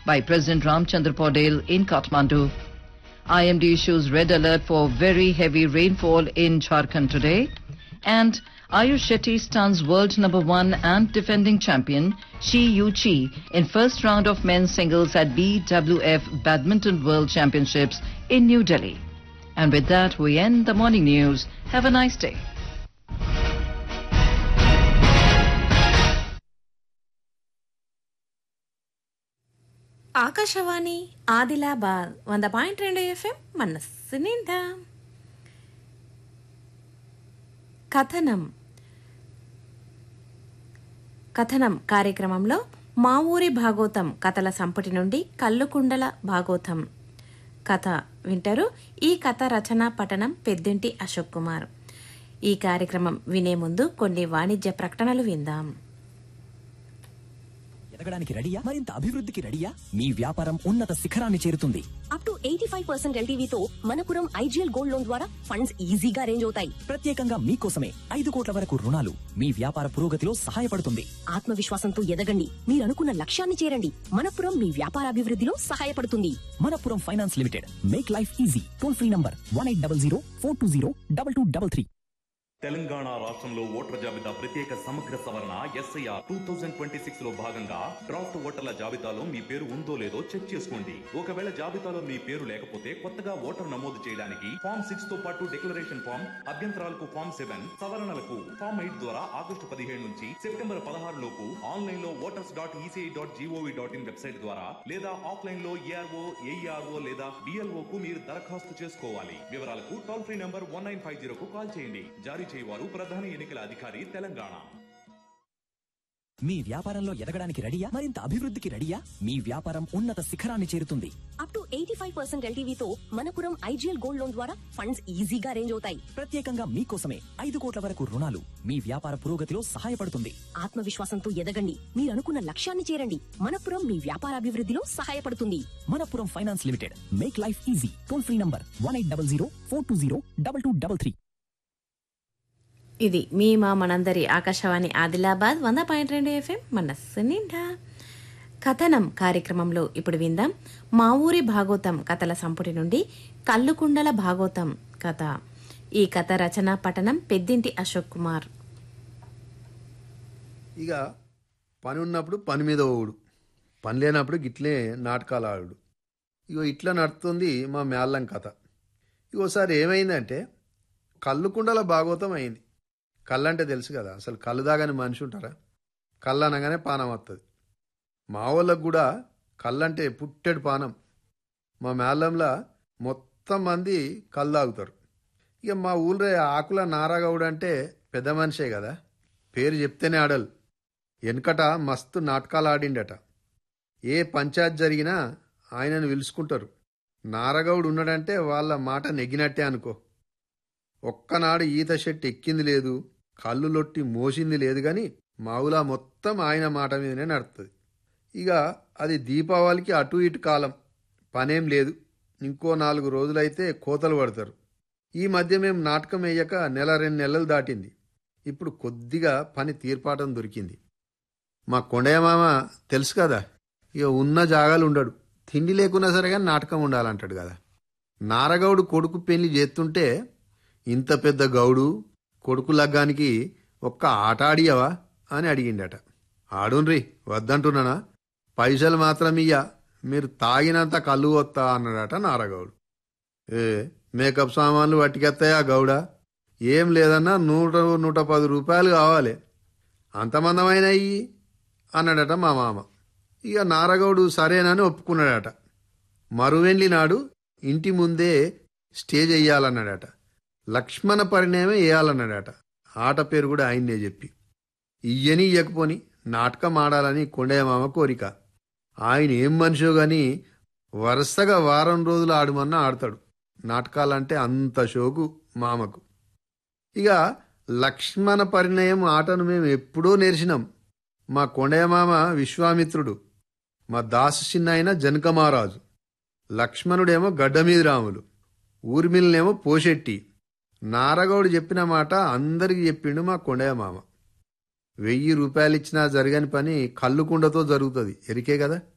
by President Ramchandra Paudel in Kathmandu. IMD issues red alert for very heavy rainfall in Jharkhand today. And Ayush Shetty stuns world number one and defending champion Shi Yu Chi in first round of men's singles at BWF Badminton World Championships in New Delhi. And with that, we end the morning news. Have a nice day. Akashvani Adilabad వంద point రెండు FM మనస్సు నిండా కథనం కథనం కార్యక్రమంలో మా ఊరి భాగోతం కథల సంపుటి నుండి కల్లుకుండల భాగోతం కథ వింటారు ఈ కథ రచన పఠనం పెద్దింటి అశోక్ కుమార్ ఈ కార్యక్రమం వినే ముందు కొన్ని వాణిజ్య ప్రకటనలు విందాం ఎదగడానికి రెడీయా మరింత అభివృద్ధికి రెడీయా మీ వ్యాపారం ఉన్నత శిఖరాన్ని చేరుతుంది up to eighty five percent ఎల్టీవీతో మనపురం ఐజీఎల్ గోల్డ్ లోన్ ద్వారా ఫండ్స్ ఈజీగా అరేంజ్ అవుతాయి ప్రత్యేకంగా మీకోసమే ఐదు కోట్ల వరకు రుణాలు మీ వ్యాపార పురోగతిలో సహాయపడుతుంది ఆత్మవిశ్వాసంతో ఎదగండి మీరు అనుకున్న లక్ష్యాన్ని చేరండి మనపురం మీ వ్యాపార అభివృద్ధిలో సహాయపడుతుంది Manappuram finance limited make life easy toll free number one eight double zero four two zero double two double three Telangana రాష్ట్రంలో ఓటర్ల జాబితా ప్రత్యేక సమగ్ర సవరణ SIR two thousand twenty six లో భాగంగా డ్రాఫ్ట్ ఓటర్ల జాబితాలో మీ పేరు ఉందో లేదో చెక్ చేసుకోండి ఒకవేళ జాబితాలో మీ పేరు లేకపోతే కొత్తగా ఓటర్ నమోదు చేయడానికి ఫామ్ సిక్స్ తో పాటు డిక్లరేషన్ ఫామ్ అభ్యంతరాలకు ఫామ్ సెవెన్ సవరణలకు ఫామ్ ఎయిట్ ద్వారా ఆగస్టు పదిహేడు నుంచి సెప్టెంబర్ పదహారు లోపు ఆన్లైన్ లో voters dot ECI dot G O V dot in website ద్వారా లేదా ఆఫ్లైన్ లో ఏఆర్ఓ ఏఈఆర్ఓ లేదా బిఎల్ఓ కు మీరు దరఖాస్తు చేసుకోవాలి వివరాలకు toll free number one nine five zero కు కాల్ చేయండి జారీ చేయవారు ప్రధాన ఎన్నికల అధికారి తెలంగాణ మీ వ్యాపారంలో ఎదగడానికి రెడీయా మరింత అభివృద్ధికి రెడీయా మీ వ్యాపారం ఉన్నత శిఖరాన్ని చేరుతుంది up to eighty five percent ఎల్టీవీతో మనపురం ఐజీఎల్ గోల్డ్ లోన్ ద్వారా ఫండ్స్ ఈజీగా అరేంజ్ అవుతాయి ప్రత్యేకంగా మీకోసమే ఐదు కోట్ల వరకు రుణాలు మీ వ్యాపార పురోగతిలో సహాయపడుతుంది ఆత్మవిశ్వాసంతో ఎదగండి మీరు అనుకున్న లక్ష్యాన్ని చేరండి మనపురం మీ వ్యాపార అభివృద్ధిలో సహాయపడుతుంది Manappuram finance limited make life easy toll free number one eight double zero four two zero double two double three ఇది మీ మా మనందరి ఆకాశవాణి ఆదిలాబాద్ వంద పాయింట్ రెండు ఎఫ్ఎం మనస్సు నిండా కథనం కార్యక్రమంలో ఇప్పుడు విందాం మా ఊరి భాగోతం కథల సంపుటి నుండి కల్లుకుండల భాగోతం కథ ఈ కథ రచన పఠనం పెద్దింటి అశోక్ కుమార్ ఇక పని ఉన్నప్పుడు పని మీద ఓడు పని లేనప్పుడు గిట్లే నాటకాలు ఆడు ఇగో ఇట్లా నడుస్తుంది మా మేళ్ళం కథ ఇగోసారి ఏమైందంటే కళ్ళు కుండల భాగవతం అయింది కళ్ళు అంటే తెలుసు కదా అసలు కళ్ళు దాగానే మనిషి ఉంటారా కళ్ళు అనగానే పానం వస్తుంది మా వాళ్ళకు కూడా కళ్ళు అంటే పుట్టెడు పానం మా మేళ్ళంలో మొత్తం మంది కళ్ళు తాగుతారు ఇక మా ఊళ్ళో ఆకుల నారాగౌడ్ అంటే పెద్ద మనిషే కదా పేరు చెప్తేనే ఆడలు వెనకట మస్తు నాటకాలు ఆడిండట ఏ పంచాయత్ జరిగినా ఆయనను పిలుచుకుంటారు నారగౌడ్ ఉన్నాడంటే వాళ్ళ మాట నెగ్గినట్టే అనుకో ఒక్కనాడు ఈత చెట్టు ఎక్కింది లేదు కళ్ళు లొట్టి మోసింది లేదు కానీ మావులా మొత్తం ఆయన మాట మీదనే నడుతుంది ఇక అది దీపావళికి అటు ఇటు కాలం పనేం లేదు ఇంకో నాలుగు రోజులైతే కోతలు పడతారు ఈ మధ్య మేము నాటకం వేయక నెల రెండు నెలలు దాటింది ఇప్పుడు కొద్దిగా పని తీర్పాటం దొరికింది మా కొండయ్య మామ తెలుసు కదా ఇక ఉన్న జాగాలు ఉండడు తిండి లేకున్నా సరే కానీ నాటకం ఉండాలంటాడు కదా నారగౌడు కొడుకు పెళ్లి చేస్తుంటే ఇంత పెద్ద గౌడు కొడుకు లగ్గానికి ఒక్క ఆట ఆడియవా అని అడిగిండట ఆడున్రి వద్దంటున్నానా పైసలు మాత్రం ఇయ్య మీరు తాగినంత కళ్ళు వత్తా అన్నాడట నారగౌడు ఏ మేకప్ సామాన్లు పట్టుకెత్తాయా గౌడ ఏం లేదన్నా నూట నూట పది రూపాయలు కావాలి అంతమందమైన ఇయ్యి అన్నాడట మా మామ ఇక నారగౌడు సరేనని ఒప్పుకున్నాడట మరువెండ్లి నాడు ఇంటి ముందే స్టేజ్ వేయాలన్నాడట లక్ష్మణ పరిణయమే వేయాలన్నాడట ఆట పేరు కూడా ఆయన్నే చెప్పి ఇయ్యని ఇయ్యకపోని నాటకం ఆడాలని కొండయ్య మామ కోరిక ఆయన ఏం మనిషో గాని వరుసగా వారం రోజులు ఆడమన్నా ఆడతాడు నాటకాలంటే అంత షోకు మామకు ఇక లక్ష్మణ పరిణయం ఆటను మేము ఎప్పుడూ నేర్చినాం మా కొండయ్య మామ విశ్వామిత్రుడు మా దాసు చిన్న జనకమారాజు లక్ష్మణుడేమో గడ్డమీది రాములు ఊర్మిళనేమో పోషెట్టి నారగౌడు చెప్పిన మాట అందరికి చెప్పిండు మా కొండయ్య మామ వెయ్యి రూపాయలు ఇచ్చినా జరగని పని కళ్ళుకుండతో జరుగుతుంది ఎరికే కదా